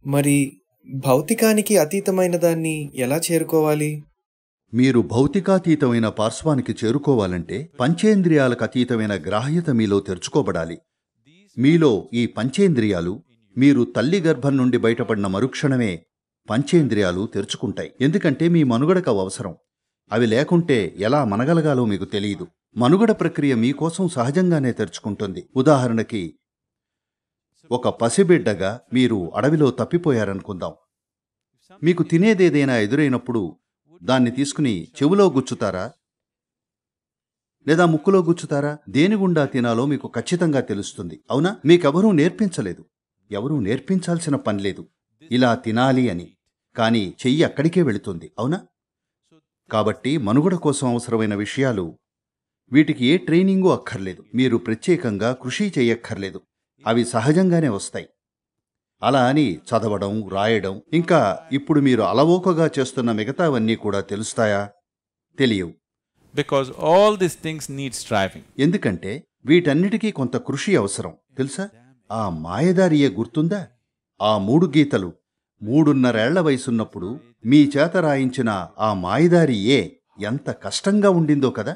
మరి భౌతికానికి అతీతమైన దాన్ని ఎలా చేరుకోవాలి మీరు భౌతికాతీతమైన పార్శ్వానికి చేరుకోవాలంటే పంచేంద్రియాలకు అతీతమైన గ్రాహ్యత మీలో తెరుచుకోబడాలి మీలో ఈ పంచేంద్రియాలు మీరు తల్లి గర్భం నుండి బయటపడిన మరుక్షణమే పంచేంద్రియాలు తెరుచుకుంటాయి ఎందుకంటే మీ మనుగడకు అవి అవసరం అవి లేకుంటే ఎలా మనగలగాలో మీకు తెలియదు మనుగడ ప్రక్రియ మీకోసం సహజంగానే తెరుచుకుంటుంది ఉదాహరణకి ఒక పసిబిడ్డగా మీరు అడవిలో తప్పిపోయారనుకుందాం మీకు తినేదేదైనా ఎదురైనప్పుడు దాన్ని తీసుకుని చెవులో గుచ్చుతారా లేదా ముక్కులో గుచ్చుతారా దేని గుండా తినాలో మీకు ఖచ్చితంగా తెలుస్తుంది అవునా మీకెవరూ నేర్పించలేదు ఎవరూ నేర్పించాల్సిన పనిలేదు ఇలా తినాలి అని కానీ చెయ్యి అక్కడికే వెళుతుంది అవునా కాబట్టి మనుగడ కోసం అవసరమైన విషయాలు వీటికి ఏ ట్రైనింగు అక్కర్లేదు మీరు ప్రత్యేకంగా కృషి చేయక్కర్లేదు అవి సహజంగానే వస్తాయి అలా అని చదవడం రాయడం ఇంకా ఇప్పుడు మీరు అలవోకగా చేస్తున్న మిగతావన్నీ కూడా తెలుస్తాయా తెలియవు Because all these things need striving. ఎందుకంటే వీటన్నిటికీ కొంత కృషి అవసరం తెలుసా ఆ మాయదారియే గుర్తుందా ఆ మూడు గీతలు మూడున్నరేళ్ల వయసున్నప్పుడు మీ చేత రాయించిన ఆ మాయదారి ఏ ఎంత కష్టంగా ఉండిందో కదా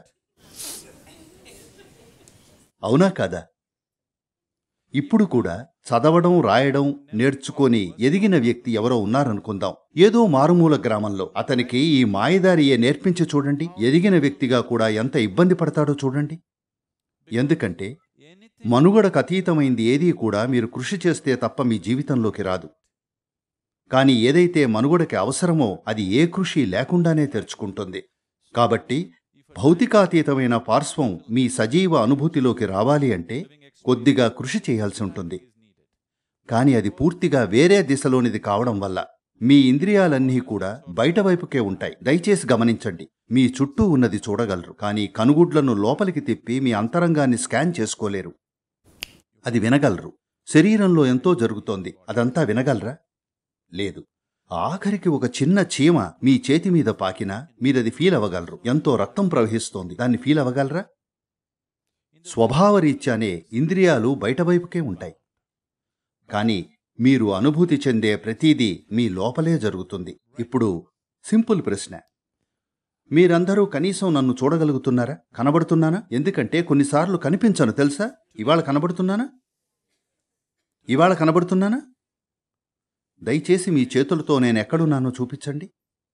అవునా కాదా ఇప్పుడు కూడా చదవడం రాయడం నేర్చుకొని ఎదిగిన వ్యక్తి ఎవరో ఉన్నారనుకుందాం ఏదో మారుమూల గ్రామంలో అతనికి ఈ మాయదారియే నేర్పించి చూడండి ఎదిగిన వ్యక్తిగా కూడా ఎంత ఇబ్బంది పడతాడో చూడండి ఎందుకంటే మనుగడకు అతీతమైంది ఏదీ కూడా మీరు కృషి చేస్తే తప్ప మీ జీవితంలోకి రాదు కానీ ఏదైతే మనుగడకి అవసరమో అది ఏ కృషి లేకుండానే తెరుచుకుంటుంది కాబట్టి భౌతికాతీతమైన పార్శ్వం మీ సజీవ అనుభూతిలోకి రావాలి అంటే కొద్దిగా కృషి చేయాల్సి ఉంటుంది కానీ అది పూర్తిగా వేరే దిశలోనిది కావడం వల్ల మీ ఇంద్రియాలన్నీ కూడా బయట వైపుకే ఉంటాయి దయచేసి గమనించండి మీ చుట్టూ ఉన్నది చూడగలరు కానీ కనుగుడ్లను లోపలికి తిప్పి మీ అంతరంగాన్ని స్కాన్ చేసుకోలేరు అది వినగలరు శరీరంలో ఎంతో జరుగుతోంది అదంతా వినగలరా లేదు ఆఖరికి ఒక చిన్న చీమ మీ చేతి మీద పాకినా మీరది ఫీల్ అవ్వగలరు ఎంతో రక్తం ప్రవహిస్తోంది దాన్ని ఫీల్ అవ్వగలరా స్వభావరీత్యానే ఇంద్రియాలు బయటవైపుకే ఉంటాయి కానీ మీరు అనుభూతి చెందే ప్రతీదీ మీ లోపలే జరుగుతుంది ఇప్పుడు సింపుల్ ప్రశ్న మీరందరూ కనీసం నన్ను చూడగలుగుతున్నారా కనబడుతున్నానా ఎందుకంటే కొన్నిసార్లు కనిపించను తెలుసా ఇవాళ కనబడుతున్నానా ఇవాళ కనబడుతున్నానా దయచేసి మీ చేతులతో నేను ఎక్కడున్నానో చూపించండి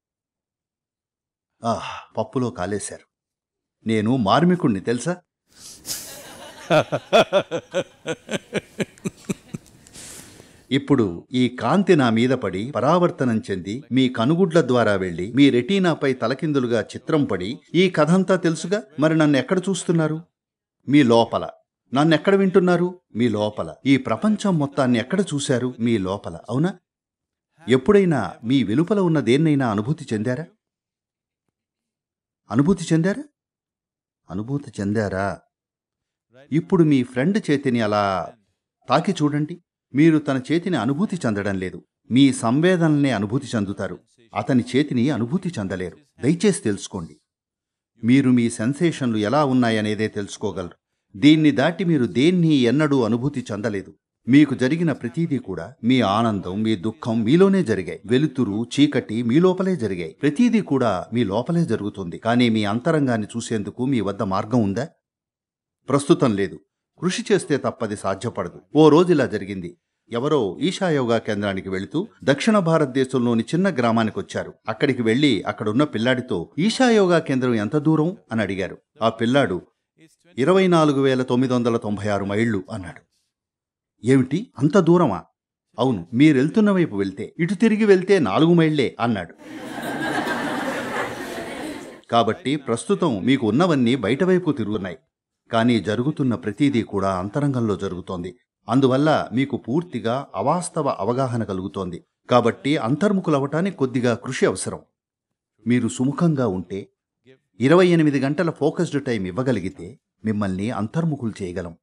ఆహ్ పప్పులో కాలేశారు నేను మార్మికుణ్ణి తెలుసా ఇప్పుడు ఈ కాంతి నా మీద పడి పరావర్తనం చెంది మీ కనుగుడ్ల ద్వారా వెళ్లి మీ రెటీనాపై తలకిందులుగా చిత్రం పడి ఈ కథంతా తెలుసుగా మరి నన్ను ఎక్కడ చూస్తున్నారు మీ లోపల నన్నెక్కడ వింటున్నారు మీ లోపల ఈ ప్రపంచం మొత్తాన్ని ఎక్కడ చూశారు మీ లోపల అవునా ఎప్పుడైనా మీ వెలుపల ఉన్న దేన్నైనా అనుభూతి చెందారా అనుభూతి చెందారా అనుభూతి చెందారా ఇప్పుడు మీ ఫ్రెండ్ చేతిని అలా తాకి చూడండి మీరు తన చేతిని అనుభూతి చెందడం లేదు మీ సంవేదనల్నే అనుభూతి చెందుతారు అతని చేతిని అనుభూతి చెందలేరు దయచేసి తెలుసుకోండి మీరు మీ సెన్సేషన్లు ఎలా ఉన్నాయనేదే తెలుసుకోగలరు దీన్ని దాటి మీరు దేన్ని ఎన్నడూ అనుభూతి చెందలేదు మీకు జరిగిన ప్రతీదీ కూడా మీ ఆనందం మీ దుఃఖం మీలోనే జరిగాయి వెలుతురు చీకటి మీ లోపలే జరిగాయి ప్రతీదీ కూడా మీ లోపలే జరుగుతుంది కానీ మీ అంతరంగాన్ని చూసేందుకు మీ వద్ద మార్గం ఉందా ప్రస్తుతం లేదు కృషి చేస్తే తప్పది సాధ్యపడదు ఓ రోజు ఇలా జరిగింది ఎవరో ఈశా యోగా కేంద్రానికి వెళుతూ దక్షిణ భారతదేశంలోని చిన్న గ్రామానికి వచ్చారు అక్కడికి వెళ్లి అక్కడున్న పిల్లాడితో ఈశా యోగా కేంద్రం ఎంత దూరం అని అడిగారు ఆ పిల్లాడు ఇరవై నాలుగు వేల తొమ్మిది వందల తొంభై ఆరు మైళ్ళు అన్నాడు ఏమిటి అంత దూరమా అవును మీరెళ్తున్న వైపు వెళ్తే ఇటు తిరిగి వెళ్తే నాలుగు మైళ్లే అన్నాడు కాబట్టి ప్రస్తుతం మీకు ఉన్నవన్నీ బయటవైపు తిరుగున్నాయి కానీ జరుగుతున్న ప్రతీదీ కూడా అంతరంగంలో జరుగుతోంది అందువల్ల మీకు పూర్తిగా అవాస్తవ అవగాహన కలుగుతోంది కాబట్టి అంతర్ముఖులవటానికి కొద్దిగా కృషి అవసరం మీరు సుముఖంగా ఉంటే ఇరవై ఎనిమిది గంటల ఫోకస్డ్ టైం ఇవ్వగలిగితే మిమ్మల్ని అంతర్ముఖులు చేయగలం